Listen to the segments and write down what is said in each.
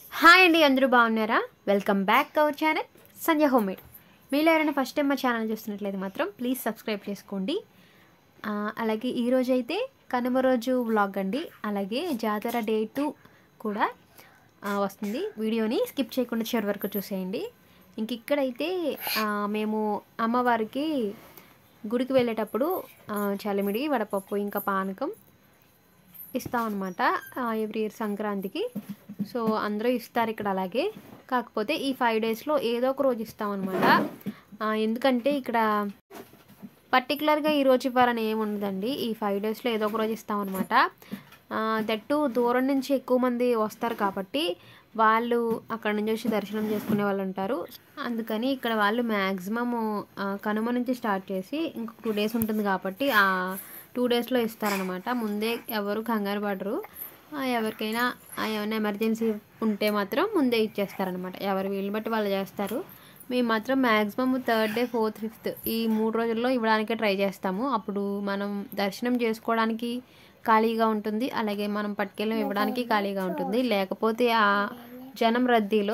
Hi అండి అందరూ బాగున్నారా welcome back our channel Sanjay homemade మీలో ఎవరైనా ఫస్ట్ టైం మా ఛానల్ చూస్తున్నట్లయితే మాత్రం ప్లీజ్ సబ్స్క్రైబ్ చేసుకోండి ఆ, అలాగే ఈరోజు అయితే కనుమ రోజు వ్లాగ్ అండి అలాగే జాతర డే టూ కూడా ఆ, వస్తుంది వీడియోని స్కిప్ చేయకుండా చివరి వరకు చూసేయండి ఇంక ఇక్కడైతే ఆ, మేము అమ్మవారికి గుడికి వెళ్ళేటప్పుడు ఆ, చలిమిడి వడపప్పు ఇంకా పానకం ఇస్తాం అనమాట ఎవ్రీ ఇయర్ సంక్రాంతికి సో అందరూ ఇస్తారు ఇక్కడ అలాగే కాకపోతే ఈ ఫైవ్ డేస్లో ఏదో ఒక రోజు ఇస్తాం అనమాట ఎందుకంటే ఇక్కడ పర్టికులర్గా ఈ రోజు ఇవ్వాలని ఏమి ఉండదండి ఈ ఫైవ్ డేస్లో ఏదో ఒక రోజు ఇస్తాం అనమాట దట్టు దూరం నుంచి ఎక్కువ మంది వస్తారు కాబట్టి వాళ్ళు అక్కడ నుంచి వచ్చి దర్శనం చేసుకునే వాళ్ళు ఉంటారు అందుకని ఇక్కడ వాళ్ళు మ్యాక్సిమము కనుమ నుంచి స్టార్ట్ చేసి ఇంకొక టూ డేస్ ఉంటుంది కాబట్టి ఆ టూ డేస్లో ఇస్తారనమాట ముందే ఎవరు కంగారు పడరు ఆ, ఎవరికైనా ఆ, ఏమైనా ఎమర్జెన్సీ ఉంటే మాత్రం ముందే ఇచ్చేస్తారనమాట ఎవరు వీళ్ళు బట్టి వాళ్ళు చేస్తారు మేము మాత్రం maximum third day fourth fifth ఈ మూడు రోజుల్లో ఇవ్వడానికే ట్రై చేస్తాము అప్పుడు మనం దర్శనం చేసుకోవడానికి ఖాళీగా ఉంటుంది అలాగే మనం పట్టుకెళ్ళి ఇవ్వడానికి ఖాళీగా ఉంటుంది లేకపోతే ఆ జనం రద్దీలో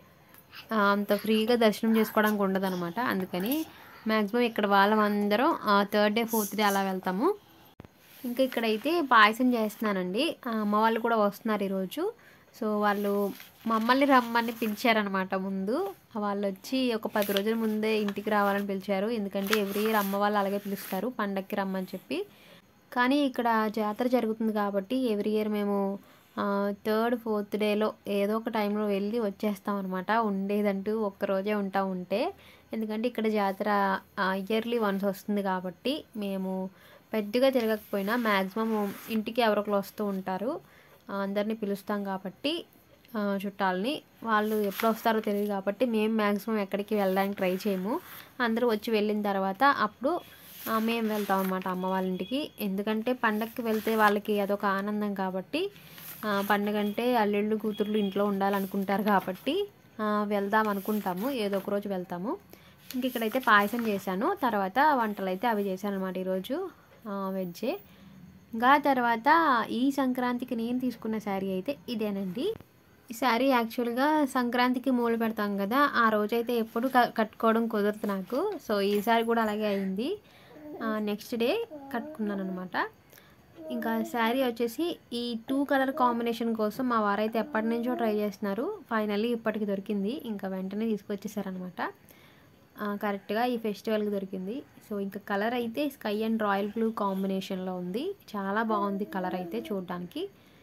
ఆ, అంత ఫ్రీగా దర్శనం చేసుకోవడానికి ఉండదన్నమాట అందుకని మ్యాక్సిమం ఇక్కడ వాళ్ళమందరం థర్డ్ డే ఫోర్త్ డే అలా వెళ్తాము ఇంకా ఇక్కడైతే పాయసం చేస్తున్నానండి ఆ, అమ్మ వాళ్ళు కూడా వస్తున్నారు ఈరోజు సో వాళ్ళు మమ్మల్ని రమ్మని పిలిచారనమాట ముందు వాళ్ళు వచ్చి ఒక పది రోజుల ముందే ఇంటికి రావాలని పిలిచారు ఎందుకంటే ఎవ్రీ ఇయర్ అమ్మ వాళ్ళు అలాగే పిలుస్తారు పండక్కి రమ్మని చెప్పి కానీ ఇక్కడ జాతర జరుగుతుంది కాబట్టి ఎవ్రీ ఇయర్ మేము థర్డ్ ఫోర్త్ డేలో ఏదో ఒక టైంలో వెళ్ళి వచ్చేస్తాం అనమాట ఉండేదంటూ ఒక్క రోజే ఉంటా ఉంటే ఎందుకంటే ఇక్కడ జాతర ఇయర్లీ వన్స్ వస్తుంది కాబట్టి మేము పెద్దగా తిరగకపోయినా మ్యాక్సిమం ఇంటికి ఎవరొకరు వస్తూ ఉంటారు ఆ, అందరినీ పిలుస్తాం కాబట్టి ఆ, చుట్టాలని వాళ్ళు ఎప్పుడు వస్తారో తెలియదు కాబట్టి మేము మ్యాక్సిమం ఎక్కడికి వెళ్ళడానికి ట్రై చేయము అందరూ వచ్చి వెళ్ళిన తర్వాత అప్పుడు ఆ, మేము వెళ్తాం అనమాట అమ్మ వాళ్ళ ఇంటికి ఎందుకంటే పండగకి వెళ్తే వాళ్ళకి అదొక ఆనందం కాబట్టి ఆ, పండగ అంటే అల్లుళ్ళు కూతుర్లు ఇంట్లో ఉండాలనుకుంటారు కాబట్టి ఆ, వెళ్దాం అనుకుంటాము ఏదో ఒక రోజు వెళ్తాము ఇంక ఇక్కడైతే పాయసం చేశాను తర్వాత వంటలు అయితే అవి చేశాను అనమాట ఈరోజు వెజ్జే ఇంకా తర్వాత ఈ సంక్రాంతికి నేను తీసుకున్న శారీ అయితే ఇదేనండి ఈ శారీ యాక్చువల్గా సంక్రాంతికి మూలు పెడతాం కదా ఆ రోజైతే ఎప్పుడు క- కట్టుకోవడం కుదరదు నాకు సో ఈసారి కూడా అలాగే అయింది నెక్స్ట్ డే కట్టుకున్నాను అనమాట ఇంకా శారీ వచ్చేసి ఈ టూ కలర్ కాంబినేషన్ కోసం మా వారైతే ఎప్పటి నుంచో ట్రై చేస్తున్నారు ఫైనల్లీ ఇప్పటికి దొరికింది ఇంకా వెంటనే తీసుకొచ్చేసారనమాట కరెక్ట్గా ఈ ఫెస్టివల్కి దొరికింది సో ఇంకా కలర్ అయితే స్కై అండ్ రాయల్ బ్లూ కాంబినేషన్లో ఉంది చాలా బాగుంది కలర్ అయితే చూడడానికి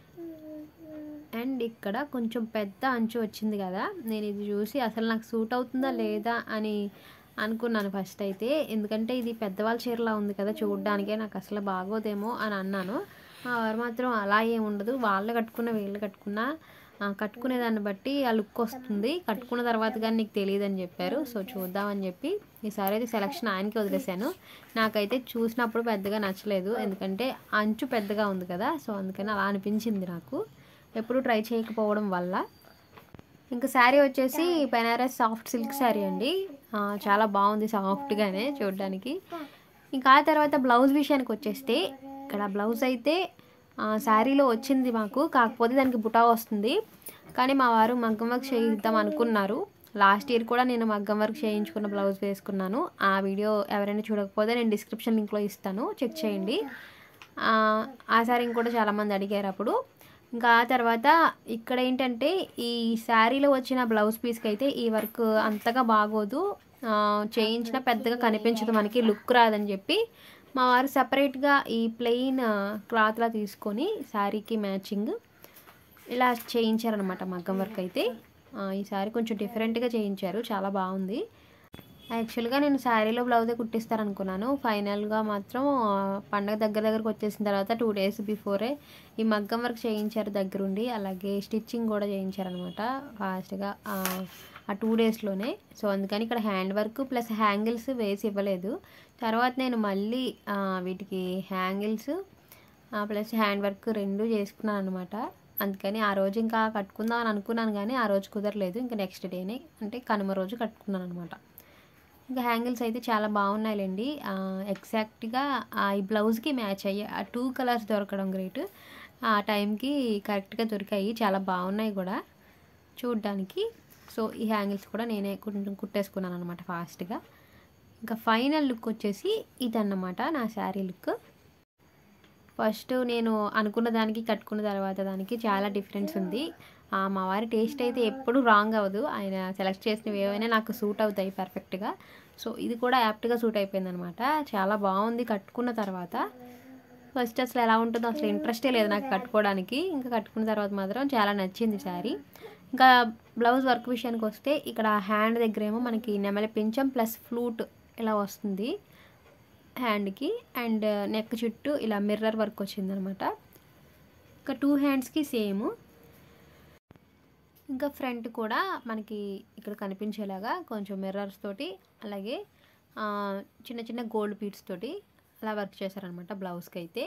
అండ్ ఇక్కడ కొంచెం పెద్ద అంచు వచ్చింది కదా నేను ఇది చూసి అసలు నాకు సూట్ అవుతుందా లేదా అని అనుకున్నాను ఫస్ట్ అయితే ఎందుకంటే ఇది పెద్దవాళ్ళ చీరలా ఉంది కదా చూడడానికే నాకు అసలు బాగోదేమో అని అన్నాను ఆ వారు మాత్రం అలా ఏం ఉండదు వాళ్ళు కట్టుకున్న వీళ్ళు కట్టుకున్న ఆ, కట్టుకునే దాన్ని బట్టి ఆ లుక్ వస్తుంది కట్టుకున్న తర్వాత కానీ నీకు తెలియదు అని చెప్పారు సో చూద్దామని చెప్పి ఈసారి అయితే సెలక్షన్ ఆయనకి వదిలేశాను నాకైతే చూసినప్పుడు పెద్దగా నచ్చలేదు ఎందుకంటే అంచు పెద్దగా ఉంది కదా సో అందుకని అలా అనిపించింది నాకు ఎప్పుడు ట్రై చేయకపోవడం వల్ల ఇంకా శారీ వచ్చేసి బెనారస్ సాఫ్ట్ సిల్క్ శారీ అండి ఆ, చాలా బాగుంది సాఫ్ట్గానే చూడడానికి ఇంకా ఆ తర్వాత బ్లౌజ్ విషయానికి వచ్చేస్తే ఇక్కడ బ్లౌజ్ అయితే ఆ, శారీలో వచ్చింది మాకు కాకపోతే దానికి బుటా వస్తుంది కానీ మా వారు మగ్గం వర్క్ చేయిద్దాం అనుకున్నారు లాస్ట్ ఇయర్ కూడా నేను మగ్గం వర్క్ చేయించుకున్న బ్లౌజ్ వేసుకున్నాను ఆ వీడియో ఎవరైనా చూడకపోతే నేను డిస్క్రిప్షన్ లింక్లో ఇస్తాను చెక్ చేయండి ఆ, ఆ శారీని కూడా చాలామంది అడిగారు అప్పుడు ఇంకా ఆ తర్వాత ఇక్కడ ఏంటంటే ఈ శారీలో వచ్చిన బ్లౌజ్ పీస్కి అయితే ఈ వర్క్ అంతగా బాగోదు ఆ, చేయించిన పెద్దగా కనిపించదు మనకి లుక్ రాదని చెప్పి మా వారు సపరేట్గా ఈ ప్లెయిన్ క్లాత్లా తీసుకొని శారీకి మ్యాచింగ్ ఇలా చేయించారనమాట మగ్గం వర్క్ అయితే ఆ, ఈ శారీ కొంచెం డిఫరెంట్గా చేయించారు చాలా బాగుంది యాక్చువల్గా నేను శారీలో బ్లౌజే కుట్టిస్తారనుకున్నాను ఫైనల్గా మాత్రం ఆ, పండగ దగ్గర దగ్గరకు వచ్చేసిన తర్వాత టూ డేస్ బిఫోరే ఈ మగ్గం వర్క్ చేయించారు దగ్గరుండి అలాగే స్టిచ్చింగ్ కూడా చేయించారనమాట ఫాస్ట్గా ఆ టూ డేస్లోనే సో అందుకని ఇక్కడ హ్యాండ్ వర్క్ ప్లస్ హ్యాంగిల్స్ వేసి ఇవ్వలేదు తర్వాత నేను మళ్ళీ ఆ, వీటికి హ్యాంగిల్స్ ప్లస్ హ్యాండ్ వర్క్ రెండు చేసుకున్నాను అనమాట అందుకని ఆ రోజు ఇంకా కట్టుకుందాం అని అనుకున్నాను కానీ ఆ రోజు కుదరలేదు ఇంకా నెక్స్ట్ డేనే అంటే కనుమ రోజు కట్టుకున్నాను అనమాట ఇంకా హ్యాంగిల్స్ అయితే చాలా బాగున్నాయిలేండి ఎగ్జాక్ట్గా ఈ బ్లౌజ్కి మ్యాచ్ అయ్యి ఆ టూ కలర్స్ దొరకడం గ్రేట్ ఆ టైంకి కరెక్ట్గా దొరికాయి చాలా బాగున్నాయి కూడా చూడ్డానికి సో ఈ హ్యాంగిల్స్ కూడా నేనే కొంచెం కుట్టేసుకున్నాను అనమాట ఫాస్ట్గా ఇంకా ఫైనల్ లుక్ వచ్చేసి ఇదన్నమాట నా శారీ లుక్ ఫస్ట్ నేను అనుకున్న దానికి కట్టుకున్న తర్వాత దానికి చాలా డిఫరెన్స్ ఉంది ఆ, మా వారి టేస్ట్ అయితే ఎప్పుడు రాంగ్ అవ్వదు ఆయన సెలెక్ట్ చేసినవి ఏవైనా నాకు సూట్ అవుతాయి పర్ఫెక్ట్గా సో ఇది కూడా యాప్ట్గా సూట్ అయిపోయింది అనమాట చాలా బాగుంది కట్టుకున్న తర్వాత ఫస్ట్ అసలు ఎలా ఉంటుందో అసలు ఇంట్రెస్టే లేదు నాకు కట్టుకోవడానికి ఇంకా కట్టుకున్న తర్వాత మాత్రం చాలా నచ్చింది శారీ ఇంకా బ్లౌజ్ వర్క్ విషయానికి వస్తే ఇక్కడ హ్యాండ్ దగ్గర ఏమో మనకి నెమలి పించం ప్లస్ ఫ్లూట్ ఇలా వస్తుంది హ్యాండ్కి అండ్ నెక్ చుట్టూ ఇలా మిర్రర్ వర్క్ వచ్చిందనమాట ఇంకా టూ హ్యాండ్స్కి సేమ్ ఇంకా ఫ్రంట్ కూడా మనకి ఇక్కడ కనిపించేలాగా కొంచెం మిర్రర్స్ తోటి అలాగే ఆ, చిన్న చిన్న గోల్డ్ బీడ్స్ తోటి అలా వర్క్ చేశారనమాట బ్లౌజ్కి అయితే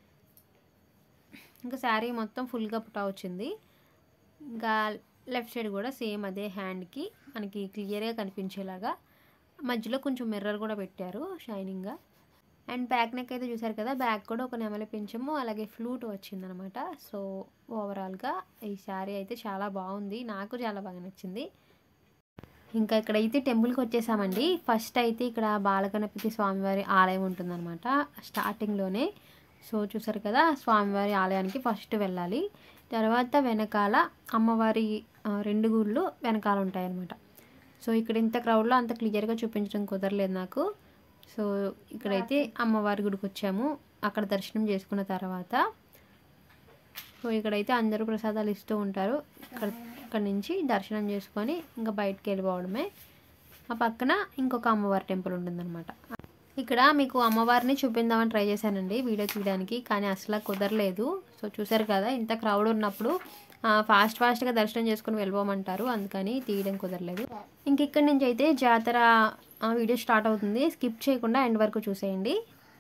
ఇంకా శారీ మొత్తం ఫుల్గా పుటా వచ్చింది ఇంకా లెఫ్ట్ సైడ్ కూడా సేమ్ అదే హ్యాండ్కి మనకి క్లియర్గా కనిపించేలాగా మధ్యలో కొంచెం మిర్రర్ కూడా పెట్టారు షైనింగ్గా అండ్ బ్యాక్ నెక్ అయితే చూసారు కదా బ్యాక్ కూడా ఒక నెమలి పించము అలాగే ఫ్లూట్ వచ్చిందనమాట సో ఓవరాల్గా ఈ శారీ అయితే చాలా బాగుంది నాకు చాలా బాగా నచ్చింది ఇంకా ఇక్కడైతే టెంపుల్కి వచ్చేసామండి ఫస్ట్ అయితే ఇక్కడ బాలగణపతి స్వామివారి ఆలయం ఉంటుందన్నమాట స్టార్టింగ్లోనే సో చూసారు కదా స్వామివారి ఆలయానికి ఫస్ట్ వెళ్ళాలి తర్వాత వెనకాల అమ్మవారి ఆ, రెండు గుళ్ళు వెనకాల ఉంటాయన్నమాట సో ఇక్కడ ఇంత క్రౌడ్లో అంత క్లియర్గా చూపించడం కుదరలేదు నాకు సో ఇక్కడైతే అమ్మవారి గుడికి వచ్చాము అక్కడ దర్శనం చేసుకున్న తర్వాత సో ఇక్కడైతే అందరూ ప్రసాదాలు ఇస్తూ ఉంటారు ఇక్కడ ఇక్కడ నుంచి దర్శనం చేసుకొని ఇంకా బయటికి వెళ్ళిపోవడమే ఆ పక్కన ఇంకొక అమ్మవారి టెంపుల్ ఉంటుందన్నమాట ఇక్కడ మీకు అమ్మవారిని చూపిందామని ట్రై చేశానండి వీడియో తీయడానికి కానీ అసలు కుదరలేదు సో చూసారు కదా ఇంత క్రౌడ్ ఉన్నప్పుడు ఫాస్ట్ ఫాస్ట్గా దర్శనం చేసుకుని వెళ్ళిపోమంటారు అందుకని తీయడం కుదరలేదు ఇంక ఇక్కడి నుంచి అయితే జాతర ఆ, వీడియో స్టార్ట్ అవుతుంది స్కిప్ చేయకుండా ఎండ్ వరకు చూసేయండి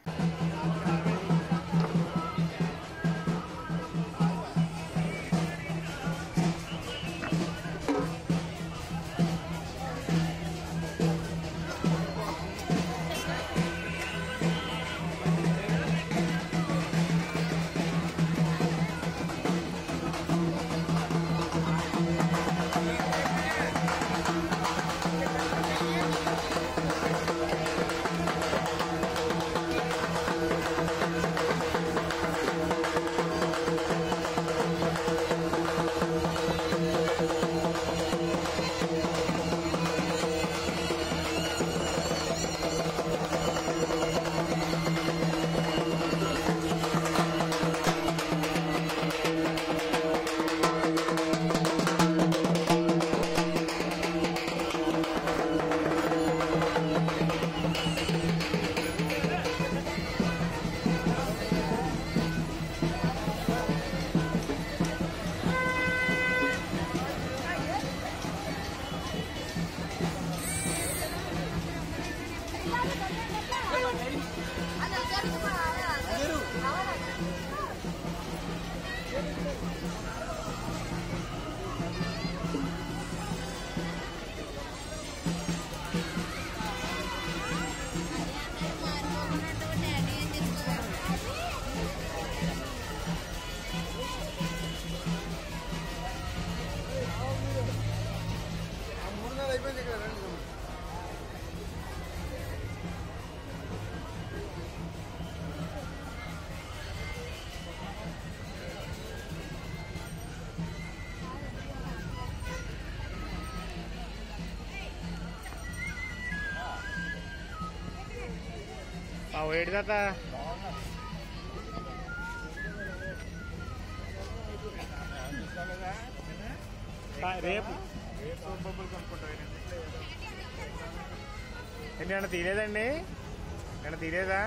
వేడి తాత రేపు ఏంటి ఏమన్నా తీరేదండి ఏమన్నా తీరేదా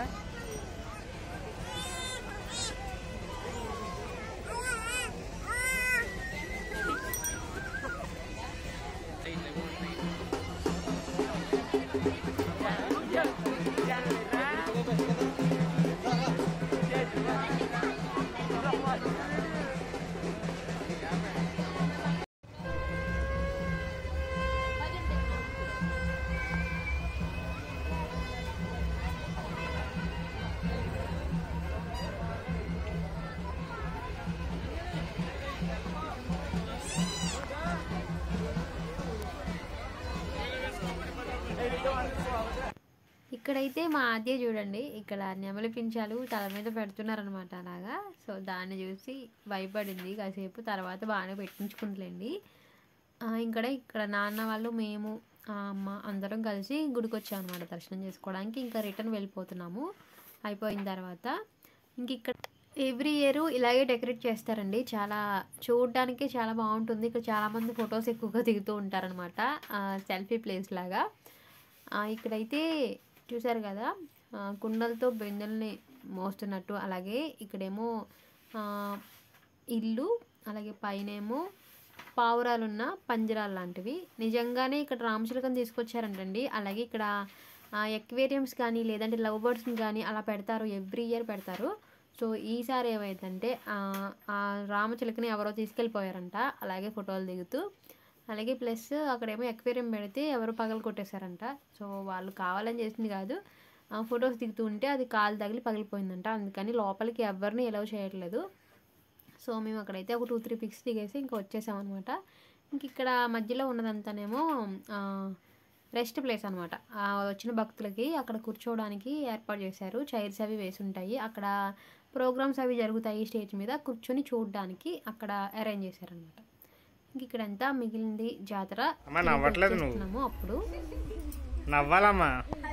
ఇక్కడైతే మా ఆద్య చూడండి ఇక్కడ నెమలి పించాలు తల మీద పెడుతున్నారనమాట అలాగా సో దాన్ని చూసి భయపడింది కాసేపు తర్వాత బాగానే పెట్టించుకుంటలేండి ఆ, ఇక్కడ ఇక్కడ నాన్న వాళ్ళు మేము ఆ, అమ్మ అందరం కలిసి గుడికి వచ్చాం అనమాట దర్శనం చేసుకోవడానికి ఇంకా రిటర్న్ వెళ్ళిపోతున్నాము అయిపోయిన తర్వాత ఇంక ఇక్కడ ఎవ్రీ ఇయర్ ఇలాగే డెకరేట్ చేస్తారండి చాలా చూడడానికి చాలా బాగుంటుంది ఇక్కడ చాలామంది ఫొటోస్ ఎక్కువగా దిగుతూ ఉంటారనమాట సెల్ఫీ ప్లేస్ లాగా ఆ, ఇక్కడైతే చూసారు కదా ఆ, కుండలతో బెండల్ని మోస్తున్నట్టు అలాగే ఇక్కడేమో ఆ, ఇల్లు అలాగే పైనేమో పావురాలున్న పంజరాలు లాంటివి నిజంగానే ఇక్కడ రామచిలకని తీసుకొచ్చారంటండి అలాగే ఇక్కడ ఎక్వేరియంస్ కానీ లేదంటే లవ్ బర్డ్స్ని కానీ అలా పెడతారు ఎవ్రీ ఇయర్ పెడతారు సో ఈసారి ఏమైందంటే ఆ, ఆ రామచిలకని ఎవరో తీసుకెళ్ళిపోయారంట అలాగే ఫోటోలు దిగుతూ అలాగే ప్లస్ అక్కడేమో ఎక్వేరియం పెడితే ఎవరు పగలు కొట్టేశారంట సో వాళ్ళు కావాలని చేసింది కాదు ఆ ఫొటోస్ దిగుతూ ఉంటే అది కాలు తగిలి పగిలిపోయిందంట అందుకని లోపలికి ఎవరిని ఎలవ్ చేయట్లేదు సో మేము అక్కడైతే ఒక టూ త్రీ పిక్స్ దిగేసి ఇంకా వచ్చేసాం అనమాట ఇంక ఇక్కడ మధ్యలో ఉన్నదంతానేమో రెస్ట్ ప్లేస్ అనమాట వచ్చిన భక్తులకి అక్కడ కూర్చోవడానికి ఏర్పాటు చేశారు చైర్స్ అవి వేసి ఉంటాయి అక్కడ ప్రోగ్రామ్స్ అవి జరుగుతాయి స్టేజ్ మీద కూర్చొని చూడడానికి అక్కడ అరేంజ్ చేశారనమాట ఇంక ఇక్కడంతా మిగిలింది జాతర అమ్మ, నవ్వట్లేదు నువ్వు. చేస్తున్నాము అప్పుడు నవ్వాలమ్మా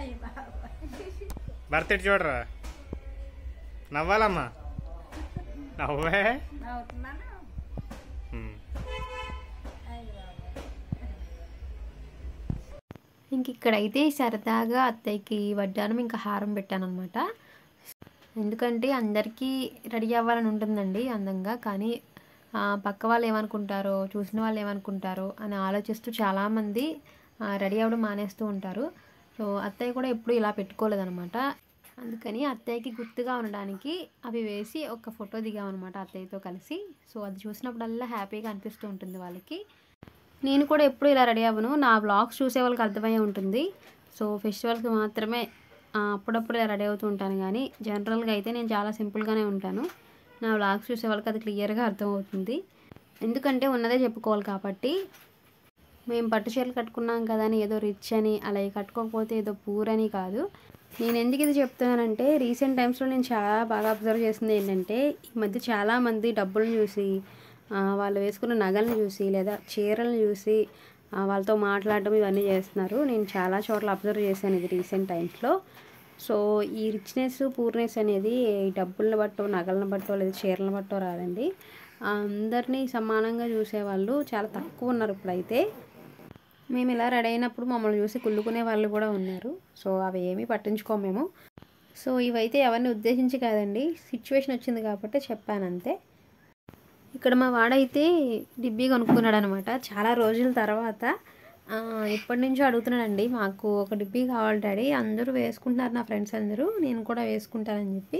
భర్త ఇటు చూడరా నవ్వాలమ్మా నవ్వే ఉమ్. ఇంక ఇక్కడైతే సరదాగా అత్తయ్యకి వడ్డానం ఇంకా హారం పెట్టాను అనమాట ఎందుకంటే అందరికీ రెడీ అవ్వాలని ఉంటుందండి అందంగా కానీ ఆ, పక్క వాళ్ళు ఏమనుకుంటారో చూసిన వాళ్ళు ఏమనుకుంటారో అని ఆలోచిస్తూ చాలామంది రెడీ అవ్వడం మానేస్తూ ఉంటారు సో అత్తయ్య కూడా ఎప్పుడు ఇలా పెట్టుకోలేదనమాట అందుకని అత్తయ్యకి గుర్తుగా ఉండడానికి అవి వేసి ఒక ఫోటో దిగామన్నమాట అత్తయ్యతో కలిసి సో అది చూసినప్పుడల్లా హ్యాపీగా అనిపిస్తూ ఉంటుంది వాళ్ళకి నేను కూడా ఎప్పుడు ఇలా రెడీ అవ్వను నా బ్లాగ్స్ చూసే వాళ్ళకి అర్థమయ్యే ఉంటుంది సో ఫెస్టివల్కి మాత్రమే ఆ, అప్పుడప్పుడు ఇలా రెడీ అవుతూ ఉంటాను కానీ జనరల్గా అయితే నేను చాలా సింపుల్గానే ఉంటాను నా బ్లాగ్స్ చూసే వాళ్ళకి అది క్లియర్గా అర్థమవుతుంది ఎందుకంటే ఉన్నదే చెప్పుకోవాలి కాబట్టి మేము పట్టు చీరలు కట్టుకున్నాం కదా అని ఏదో రిచ్ అని అలాగే కట్టుకోకపోతే ఏదో పూర్ అని కాదు నేను ఎందుకు ఇది చెప్తున్నానంటే రీసెంట్ టైమ్స్లో నేను చాలా బాగా అబ్జర్వ్ చేసింది ఏంటంటే ఈ మధ్య చాలామంది డబ్బులను చూసి ఆ, వాళ్ళు వేసుకున్న నగలను చూసి లేదా చీరలను చూసి ఆ, వాళ్ళతో మాట్లాడడం ఇవన్నీ చేస్తున్నారు నేను చాలా చోట్ల అబ్జర్వ్ చేశాను ఇది రీసెంట్ టైమ్స్లో సో ఈ రిచ్నెస్ పూర్నెస్ అనేది ఈ డబ్బులను బట్టో నగలను బట్టో లేదా చీరలను బట్టో రాదండి అందరినీ సమానంగా చూసేవాళ్ళు చాలా తక్కువ ఉన్నారు ఇప్పుడైతే మేము ఇలా రెడీ అయినప్పుడు మమ్మల్ని చూసి కుళ్ళుకునే వాళ్ళు కూడా ఉన్నారు సో అవి ఏమీ పట్టించుకోము మేము సో ఇవైతే ఎవరిని ఉద్దేశించి కాదండి సిచ్యువేషన్ వచ్చింది కాబట్టి చెప్పాను అంతే ఇక్కడ మా వాడైతే డిబ్బీ కొనుక్కున్నాడు అనమాట చాలా రోజుల తర్వాత ఆ, ఎప్పటి నుంచో అడుగుతున్నాడండి మాకు ఒక డిబ్బీ కావాలి డాడీ అందరూ వేసుకుంటున్నారు నా ఫ్రెండ్స్ అందరూ నేను కూడా వేసుకుంటానని చెప్పి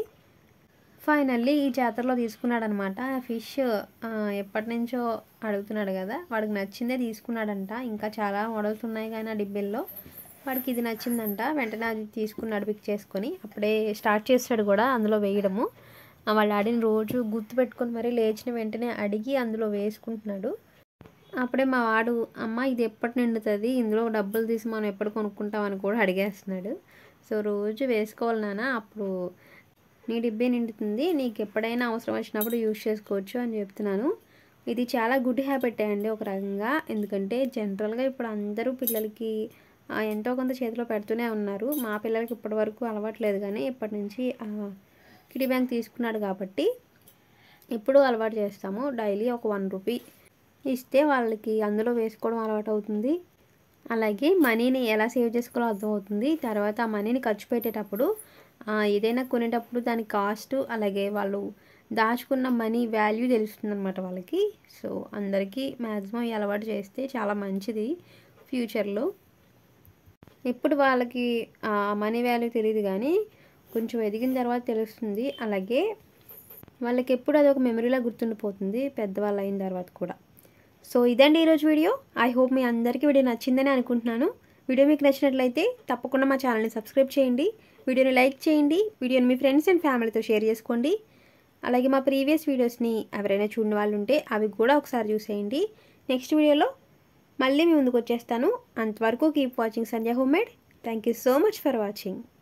ఫైనల్లీ ఈ జాతరలో తీసుకున్నాడు అనమాట ఫిష్ ఎప్పటి నుంచో అడుగుతున్నాడు కదా వాడికి నచ్చిందే తీసుకున్నాడంట ఇంకా చాలా మోడల్స్ ఉన్నాయి కానీ ఆ డిబ్బెల్లో వాడికి ఇది నచ్చిందంట వెంటనే అది తీసుకున్నాడు పిక్ చేసుకొని అప్పుడే స్టార్ట్ చేస్తాడు కూడా అందులో వేయడము ఆ వాళ్ళ డాడీని రోజు గుర్తు పెట్టుకొని మరీ లేచిన వెంటనే అడిగి అందులో వేసుకుంటున్నాడు అప్పుడే మా వాడు అమ్మ ఇది ఎప్పటి నిండుతుంది ఇందులో డబ్బులు తీసి మనం ఎప్పుడు కొనుక్కుంటామని కూడా అడిగేస్తున్నాడు సో రోజు వేసుకోవాలి నాన్న అప్పుడు నీ డిబ్బే నిండుతుంది నీకు ఎప్పుడైనా అవసరం వచ్చినప్పుడు యూజ్ చేసుకోవచ్చు అని చెప్తున్నాను ఇది చాలా గుడ్ హ్యాబిట్ అండి ఒక రకంగా ఎందుకంటే జనరల్గా ఇప్పుడు అందరూ పిల్లలకి ఆ, ఎంతో కొంత చేతిలో పెడుతూనే ఉన్నారు మా పిల్లలకి ఇప్పటి వరకు అలవాట్లేదు కానీ ఇప్పటి నుంచి కిడీ బ్యాంక్ తీసుకున్నాడు కాబట్టి ఎప్పుడూ అలవాటు చేస్తాము డైలీ ఒక వన్ రూపీ ఇస్తే వాళ్ళకి అందులో వేసుకోవడం అలవాటు అవుతుంది అలాగే మనీని ఎలా సేవ్ చేసుకోవాలో అర్థమవుతుంది తర్వాత ఆ మనీని ఖర్చు పెట్టేటప్పుడు ఆ, ఏదైనా కొనేటప్పుడు దాని కాస్ట్ అలాగే వాళ్ళు దాచుకున్న మనీ వాల్యూ తెలుస్తుంది అనమాట వాళ్ళకి సో అందరికీ మ్యాక్సిమం ఈ అలవాటు చేస్తే చాలా మంచిది ఫ్యూచర్లో ఎప్పుడు వాళ్ళకి ఆ మనీ వాల్యూ తెలియదు కానీ కొంచెం ఎదిగిన తర్వాత తెలుస్తుంది అలాగే వాళ్ళకి ఎప్పుడు అదొక మెమరీలా గుర్తుండిపోతుంది పెద్దవాళ్ళు అయిన తర్వాత కూడా సో ఇదండి ఈరోజు వీడియో ఐ హోప్ మీ అందరికీ వీడియో నచ్చిందని అనుకుంటున్నాను వీడియో మీకు నచ్చినట్లయితే తప్పకుండా మా ఛానల్ని సబ్స్క్రైబ్ చేయండి వీడియోని లైక్ చేయండి వీడియోని మీ ఫ్రెండ్స్ అండ్ ఫ్యామిలీతో షేర్ చేసుకోండి అలాగే మా ప్రీవియస్ వీడియోస్ని ఎవరైనా చూడని వాళ్ళు ఉంటే అవి కూడా ఒకసారి చూసేయండి నెక్స్ట్ వీడియోలో మళ్ళీ మీ ముందుకు వచ్చేస్తాను అంతవరకు keep watching Sandhya homemade thank you so much for watching